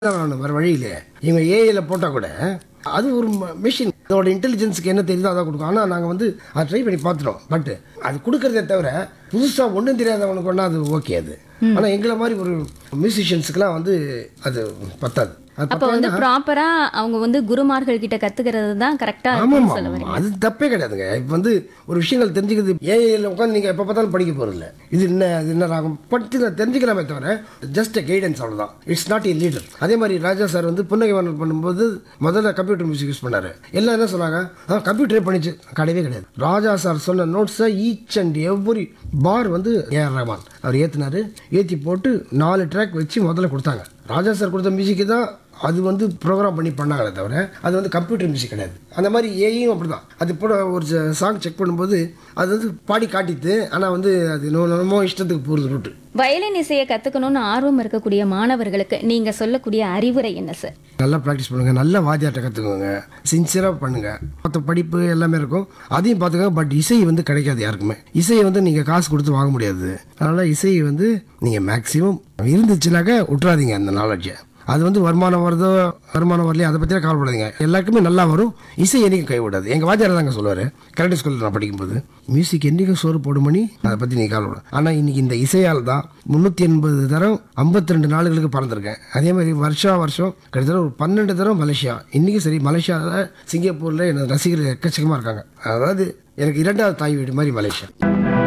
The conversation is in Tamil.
தான் வேணும் வேறு வழி இல்லையே இவங்க ஏஐயில் போட்டால் கூட அது ஒரு மிஷின் அதோட இன்டெலிஜென்ஸுக்கு என்ன தெரியுதோ அதான் கொடுக்கும் ஆனால் நாங்கள் வந்து அதை ட்ரை பண்ணி பார்த்துட்டோம் பட் அது கொடுக்கறதே தவிர புதுசாக ஒன்றும் தெரியாதவனுக்கு ஒன்றா அது ஓகே அது ஆனால் எங்களை மாதிரி ஒரு மியூசிஷியன்ஸுக்கெலாம் வந்து அது பத்தாது அது அப்ப வந்து ப்ராப்பரா அவங்க வந்து குருமார்கள் கிட்ட கத்துக்கிறது தான் கரெக்டா ஆமாம் இருக்கும்னு சொல்ல வரீங்க அது தப்பே கிடையாதுங்க இப்போ வந்து ஒரு விஷயங்கள் தெரிஞ்சுக்கிறது ஏஐயில் உட்காந்து நீங்கள் எப்போ பார்த்தாலும் படிக்க போகிறதில்ல இது என்ன இது என்ன ராகம் பற்றி தெரிஞ்சுக்கலாமே தவிர ஜஸ்ட் a கைடன்ஸ் அவ்வளோதான் இட்ஸ் நாட் a லீடர் அதே மாதிரி ராஜா சார் வந்து புன்னகை மன்னன் பண்ணும்போது முதல்ல கம்ப்யூட்டர் மியூசிக் யூஸ் பண்ணாரு எல்லாம் என்ன சொன்னாங்க ஆ கம்ப்யூட்டரே பண்ணிச்சு கிடையவே கிடையாது ராஜா சார் சொன்ன நோட்ஸை ஈச் அண்ட் எவ்ரி பார் வந்து ஏஆர் ரஹ்மான் அவர் ஏற்றினாரு ஏற்றி போட்டு நாலு ட்ராக் வச்சு முதல்ல கொடுத்தாங்க ராஜா சார் கொடுத்த மியூசிக்கு தான் அது வந்து ப்ரோக்ராம் பண்ணி பண்ணாங்களே தவிர அது வந்து கம்ப்யூட்டர் மியூசிக் கிடையாது அந்த மாதிரி ஏயும் அப்படி தான் அது போட ஒரு சாங் செக் பண்ணும்போது அது வந்து பாடி காட்டித்து ஆனால் வந்து அது நோ நம்ம இஷ்டத்துக்கு போகிறது ரூட்டு வயலின் இசையை கத்துக்கணும்னு ஆர்வம் இருக்கக்கூடிய மாணவர்களுக்கு நீங்க சொல்லக்கூடிய அறிவுரை என்ன சார் நல்லா ப்ராக்டிஸ் பண்ணுங்கள் நல்ல வாத்தியார்ட்ட கற்றுக்கோங்க சின்சியராக பண்ணுங்கள் மற்ற படிப்பு எல்லாமே இருக்கும் அதையும் பார்த்துக்கோங்க பட் இசை வந்து கிடைக்காது யாருக்குமே இசையை வந்து நீங்கள் காசு கொடுத்து வாங்க முடியாது அதனால் இசையை வந்து நீங்கள் மேக்ஸிமம் இருந்துச்சுனாக்கா விட்றாதீங்க அந்த நாலேஜை அது வந்து வருமானம் வருதோ வருமானம் வரலையோ அதை பற்றிலாம் கவலைப்படாதீங்க எல்லாருக்குமே நல்லா வரும் இசை என்னைக்கும் கைவிடாது எங்கள் வாத்தியார் தாங்க சொல்லுவார் கரெக்ட் ஸ்கூலில் நான் படிக்கும்போது மியூசிக் என்றைக்கும் சோறு போடும் மணி அதை பற்றி நீங்கள் கவலைப்படாது ஆனால் இன்னைக்கு இந்த இசையால் தான் முந்நூற்றி எண்பது தரம் ஐம்பத்தி ரெண்டு நாடுகளுக்கு பறந்துருக்கேன் அதே மாதிரி வருஷா வருஷம் கிட்டத்தட்ட ஒரு பன்னெண்டு தரம் மலேசியா இன்றைக்கும் சரி மலேசியாவில் சிங்கப்பூரில் எனது ரசிகர்கள் எக்கச்சக்கமாக இருக்காங்க அதாவது எனக்கு இரண்டாவது தாய் வீடு மாதிரி மலேசியா